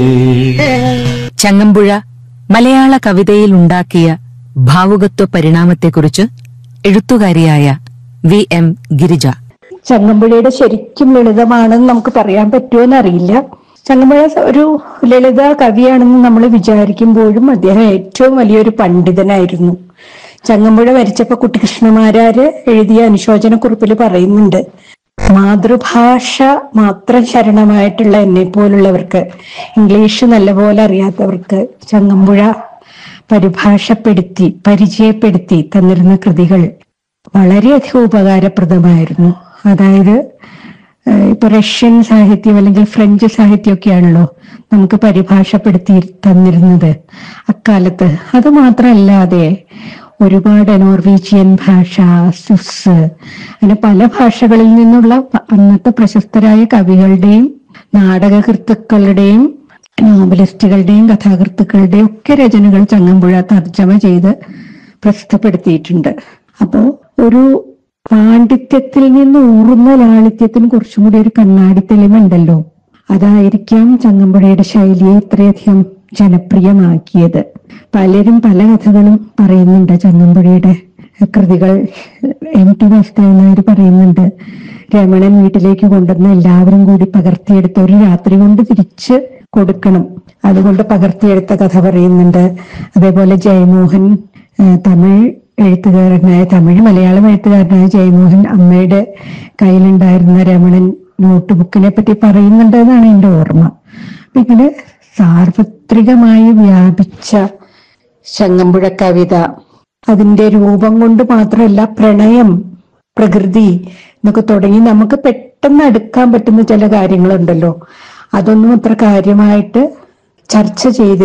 ചങ്ങമ്പുഴ മലയാള കവിതയിൽ ഉണ്ടാക്കിയ ഭാവുകത്വ പരിണാമത്തെക്കുറിച്ച് എഴുത്തുകാരിയായ വി എം ഗിരിജ ചങ്ങമ്പുഴയുടെ ശരിക്കും ലളിതമാണെന്ന് നമുക്ക് പറയാൻ പറ്റുമോന്ന് അറിയില്ല ചങ്ങമ്പുഴ ഒരു ലളിത കവിയാണെന്ന് നമ്മൾ വിചാരിക്കുമ്പോഴും അദ്ദേഹം ഏറ്റവും വലിയൊരു പണ്ഡിതനായിരുന്നു ചങ്ങമ്പുഴ മരിച്ചപ്പോ കുട്ടികൃഷ്ണമാരാര് എഴുതിയ അനുശോചനക്കുറിപ്പിൽ പറയുന്നുണ്ട് മാതൃഭാഷ മാത്രം ശരണമായിട്ടുള്ള എന്നെ പോലുള്ളവർക്ക് ഇംഗ്ലീഷ് നല്ലപോലെ അറിയാത്തവർക്ക് ചങ്ങമ്പുഴ പരിഭാഷപ്പെടുത്തി പരിചയപ്പെടുത്തി തന്നിരുന്ന കൃതികൾ വളരെയധികം ഉപകാരപ്രദമായിരുന്നു അതായത് ഏഹ് ഇപ്പൊ റഷ്യൻ സാഹിത്യം അല്ലെങ്കിൽ ഫ്രഞ്ച് സാഹിത്യമൊക്കെയാണല്ലോ നമുക്ക് പരിഭാഷപ്പെടുത്തി തന്നിരുന്നത് അക്കാലത്ത് അത് മാത്രമല്ലാതെ ഒരുപാട് നോർവീജിയൻ ഭാഷ സ്വിസ് അങ്ങനെ പല ഭാഷകളിൽ നിന്നുള്ള പ- അന്നത്തെ പ്രശസ്തരായ കവികളുടെയും നാടകകൃത്തുക്കളുടെയും നോവലിസ്റ്റുകളുടെയും കഥാകൃത്തുക്കളുടെയും ഒക്കെ രചനകൾ ചങ്ങമ്പുഴ തർജ്ജമ ചെയ്ത് പ്രസിദ്ധപ്പെടുത്തിയിട്ടുണ്ട് അപ്പോ ഒരു പാണ്ഡിത്യത്തിൽ നിന്ന് ഊറുന്ന ലാളിത്യത്തിന് കുറച്ചും കൂടി ഒരു കണ്ണാടി തെളിവുണ്ടല്ലോ അതായിരിക്കാം ചങ്ങമ്പുഴയുടെ ശൈലിയെ ഇത്രയധികം ജനപ്രിയമാക്കിയത് പലരും പല കഥകളും പറയുന്നുണ്ട് ചങ്ങമ്പുഴയുടെ കൃതികൾ എം ടി വാസുദേവൻ നായർ പറയുന്നുണ്ട് രമണൻ വീട്ടിലേക്ക് കൊണ്ടുവന്ന് എല്ലാവരും കൂടി പകർത്തിയെടുത്ത് ഒരു രാത്രി കൊണ്ട് തിരിച്ച് കൊടുക്കണം അതുകൊണ്ട് പകർത്തിയെടുത്ത കഥ പറയുന്നുണ്ട് അതേപോലെ ജയമോഹൻ ഏഹ് തമിഴ് എഴുത്തുകാരനായ തമിഴ് മലയാളം എഴുത്തുകാരനായ ജയമോഹൻ അമ്മയുടെ കയ്യിലുണ്ടായിരുന്ന രമണൻ നോട്ട് ബുക്കിനെ പറ്റി പറയുന്നുണ്ട് എന്നാണ് എന്റെ ഓർമ്മ അപ്പൊ ഇങ്ങനെ സാർവത്രികമായി വ്യാപിച്ച ചങ്ങമ്പുഴ കവിത അതിന്റെ രൂപം കൊണ്ട് മാത്രമല്ല പ്രണയം പ്രകൃതി എന്നൊക്കെ തുടങ്ങി നമുക്ക് പെട്ടെന്ന് അടുക്കാൻ പറ്റുന്ന ചില കാര്യങ്ങളുണ്ടല്ലോ അതൊന്നും അത്ര കാര്യമായിട്ട് ചർച്ച ചെയ്തി